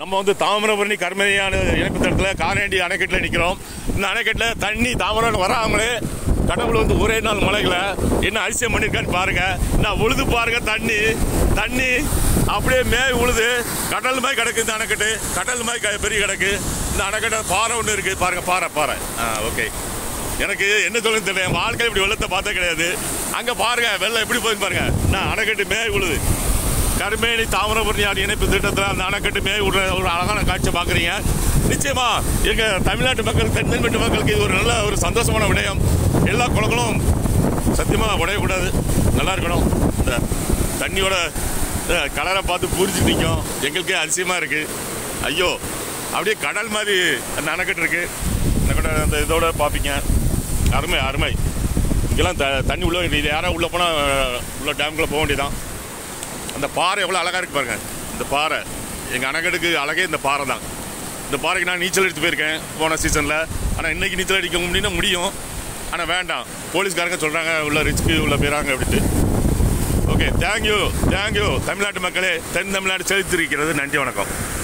நம்ம வந்து தாமிரபரணி கர்மனியான இணைப்பு தளத்தில் காரேண்டி அணைக்கட்டில் நிற்கிறோம் இந்த அணைக்கட்டில் தண்ணி தாமிரம் வராமலே கடவுள் வந்து ஒரே நாள் மழைகளை என்ன அதிசயம் பண்ணியிருக்கான்னு பாருங்க நான் உழுது பாருங்க தண்ணி தண்ணி அப்படியே மேய் உழுது கடல் மாதிரி கிடக்கு இந்த அணைக்கட்டு கடல் மாதிரி க- பெரிய கிடக்கு இந்த அணைக்கட்டை பாறை ஒன்று இருக்குது பாருங்க பாறை பாறை ஆ ஓகே எனக்கு என்ன சொல்லுன்னு தெரியல என் வாழ்க்கை இப்படி வெள்ளத்தை பார்த்தே கிடையாது அங்கே பாருங்க வெள்ளம் எப்படி போயின்னு பாருங்க நான் அணைக்கட்டு மேய் உழுது கருமேனி தாமிரபரணி ஆறு இணைப்பு திட்டத்தில் அந்த அணைக்கட்டு மேய் விடுற ஒரு அழகான காட்சியை பார்க்குறீங்க நிச்சயமா எங்க தமிழ்நாட்டு மக்கள் தென் தென்மேட்டு மக்களுக்கு இது ஒரு நல்ல ஒரு சந்தோஷமான விடயம் எல்லா குளங்களும் சத்தியமா உடையக்கூடாது நல்லா இருக்கணும் இந்த தண்ணியோட அஹ், கலரை பார்த்து புரிஞ்சு நிற்கும் எங்களுக்கே அதிசயமா இருக்கு ஐயோ அப்படியே கடல் மாதிரி அந்த அணைக்கட்டு இருக்கு அணைக்கட்டை அந்த இதோட பார்ப்பீங்க அருமை அருமை இங்கெல்லாம் த தண்ணி உள்ள இது யாராவது உள்ளே போனால் உள்ள டேம்குள்ளே போக வேண்டியதான் அந்த பாறை எவ்வளோ அழகாக இருக்கு பாருங்க இந்த பாறை எங்கள் அணைக்கட்டுக்கு அழகே இந்த பாறை தான் இந்த பாறைக்கு நான் நீச்சல் எடுத்து போயிருக்கேன் போன சீசனில் ஆனால் இன்னைக்கு நீச்சல் அடிக்க முடியும்னா முடியும் ஆனால் வேண்டாம் போலீஸ்காரங்க சொல்கிறாங்க உள்ள ரிஸ்க்கு உள்ள போயிறாங்க அப்படின்ட்டு ஓகே தேங்க்யூ தேங்க்யூ தமிழ்நாட்டு மக்களே தென் தமிழ்நாடு செலுத்திருக்கிறது நன்றி வணக்கம்